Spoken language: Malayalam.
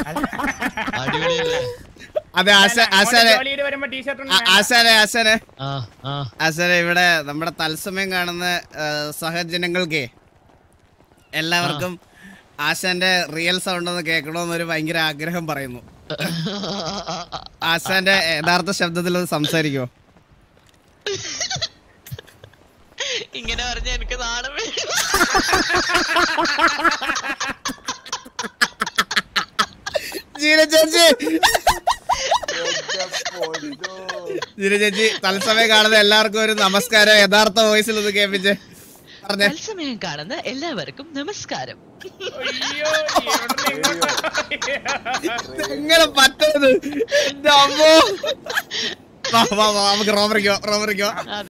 അടിപൊളിയല്ലേ അതെ ആശ ആശാനെ ജോലിയിൽ വരുമ്പോ ടീഷർട്ട് ആ- ആശാനെ ആശാനെ ആ ആ ആശാനെ ഇവിടെ നമ്മുടെ തത്സമയം കാണുന്ന ആ, സഹജനങ്ങൾക്കേ എല്ലാവർക്കും ആശാന്റെ റിയൽ സൗണ്ട് ഒന്ന് കേൾക്കണമെന്നൊരു ഭയങ്കര ആഗ്രഹം പറയുന്നു ആശാന്റെ യഥാർത്ഥ ശബ്ദത്തിൽ ഒന്ന് സംസാരിക്കുമോ ഇങ്ങനെ പറഞ്ഞ എനിക്ക് നാണം വരും. ജീന ചേച്ചി ജീന ചേച്ചി തത്സമയം കാണുന്ന എല്ലാവർക്കും ഒരു നമസ്കാരം യഥാർത്ഥ വോയിസിൽ ഒന്ന് കേൾപ്പിച്ച് പറഞ്ഞേ തത്സമയം കാണുന്ന എല്ലാവർക്കും നമസ്കാരം അയ്യോ ഇവിടുന്ന് ഇങ്ങോട്ടാ. എങ്ങനെ പറ്റുന്നത് എന്റെ അമ്മോ വാ, വാ, വാ, നമുക്ക് റോമറിക്കോ റോമറിക്കോ